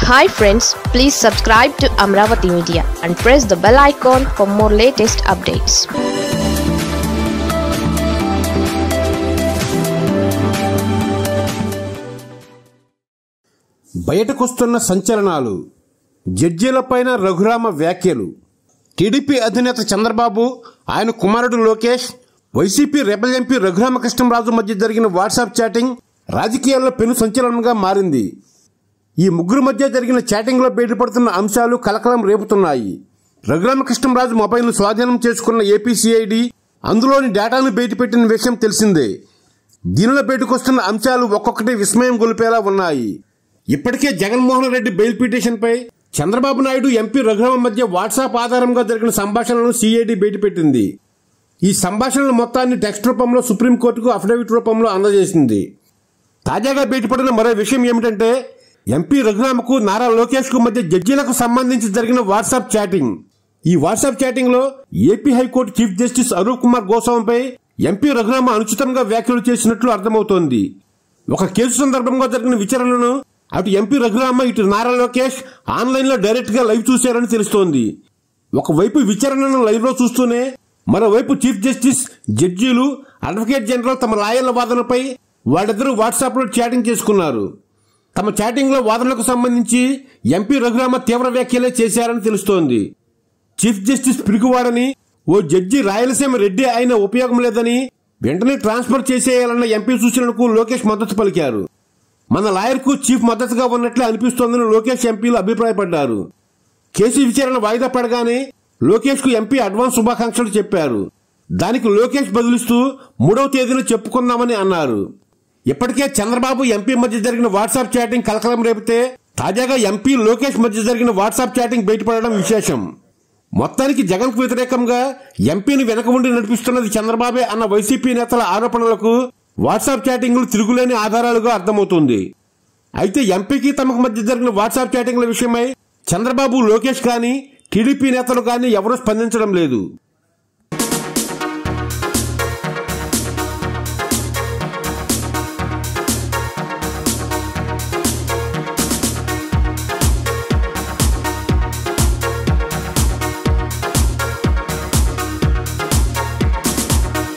hi friends please subscribe to Amaravati media and press the bell icon for more latest updates బయటకొస్తున్న సంచలనాలు జడ్జీలపైన రఘురామ వ్యాఖ్యలు TDP అధినేత చంద్రబాబు ఆయన కుమారుడు Lokesh YCP rebel MP Raghuramakrishnaraju మధ్య జరిగిన వాట్సాప్ చాటింగ్ రాజకీయాల్లో పెను సంచలనంగా మారింది ఈ ముగ్గురు మధ్య జరిగిన చాటింగ్లో బయటపడుతున్న అంశాలు కలకలం రేపుతున్నాయి రఘురామకృష్ణరాజు మొబైల్ను స్వాధీనం చేసుకున్న ఏపీసీఐడి అందులోని డేటాను బయటపెట్టిన విషయం తెలిసిందే దీనిలో బయటకొస్తున్న అంశాలు ఒక్కొక్కటి విస్మయం గొలిపేలా ఉన్నాయి ఇప్పటికే జగన్మోహన్ రెడ్డి బెయిల్ పిటిషన్పై చంద్రబాబు నాయుడు ఎంపీ రఘురామ మధ్య వాట్సాప్ ఆధారంగా జరిగిన సంభాషణలను సిఐడి బయటపెట్టింది ఈ సంభాషణల మొత్తాన్ని టెక్స్ట్ రూపంలో సుప్రీంకోర్టుకు అఫిడవిట్ రూపంలో అందజేసింది తాజాగా బయటపడిన మరో విషయం ఏమిటంటే ఎంపీ రఘురామకు నారా లోకేష్ కు మధ్య జడ్జీలకు సంబంధించి జరిగిన వాట్సాప్ చాటింగ్ ఈ వాట్సాప్ చాటింగ్ లో AP high court chief justice Arup Kumar గోస్వామిపై ఎంపీ రఘురామ అనుచితంగా వ్యాఖ్యలు చేసినట్లు అర్థమవుతోంది ఒక కేసు సందర్భంగా జరిగిన విచారణను అటు ఎంపీ రఘురామ ఇటు నారా లోకేష్ ఆన్లైన్ లో డైరెక్ట్ గా లైవ్ చూశారని తెలుస్తోంది ఒకవైపు విచారణను లైవ్ లో చూస్తూనే మరోవైపు చీఫ్ జస్టిస్ జడ్జీలు అడ్వకేట్ జనరల్ తమ లాయర్ల వాదనపై వాళ్ళిద్దరూ వాట్సాప్ లో చాటింగ్ చేసుకున్నారు తమ చాటింగ్ లో వాదనలకు సంబంధించి ఎంపీ రఘురామ తీవ్ర వ్యాఖ్యలే చేశారని తెలుస్తోంది చీఫ్ జస్టిస్ పిరుగువాడని ఓ జడ్జి రాయలసీమ రెడ్డి అయిన ఉపయోగం లేదని వెంటనే ట్రాన్స్ఫర్ చేసేయాలన్న ఎంపీ సూచనలకు లోకేష్ మద్దతు పలికారు మన లాయర్కు చీఫ్ మద్దతుగా ఉన్నట్లే అనిపిస్తోందని లోకేష్ ఎంపీలు అభిప్రాయపడ్డారు కేసు విచారణ వాయిదా పడగానే లోకేష్ కు ఎంపీ అడ్వాన్స్ శుభాకాంక్షలు చెప్పారు దానికి లోకేష్ బదులిస్తూ మూడవ తేదీన చెప్పుకుందామని అన్నారు ఇప్పటికే చంద్రబాబు ఎంపీ మధ్య జరిగిన వాట్సాప్ చాటింగ్ కలకలం రేపితే తాజాగా ఎంపీ లోకేష్ మధ్య జరిగిన వాట్సాప్ చాటింగ్ బయటపడడం విశేషం మొత్తానికి జగన్ కు వ్యతిరేకంగా ఎంపీని వెనక ఉండి నడిపిస్తున్నది చంద్రబాబే అన్న వైసీపీ నేతల ఆరోపణలకు వాట్సాప్ చాటింగ్లు తిరుగులేని ఆధారాలుగా అర్థమవుతుంది అయితే ఎంపీకి తమకు మధ్య జరిగిన వాట్సాప్ చాటింగ్ల విషయమై చంద్రబాబు లోకేష్ కానీ టీడీపీ నేతలు కానీ ఎవరూ స్పందించడం లేదు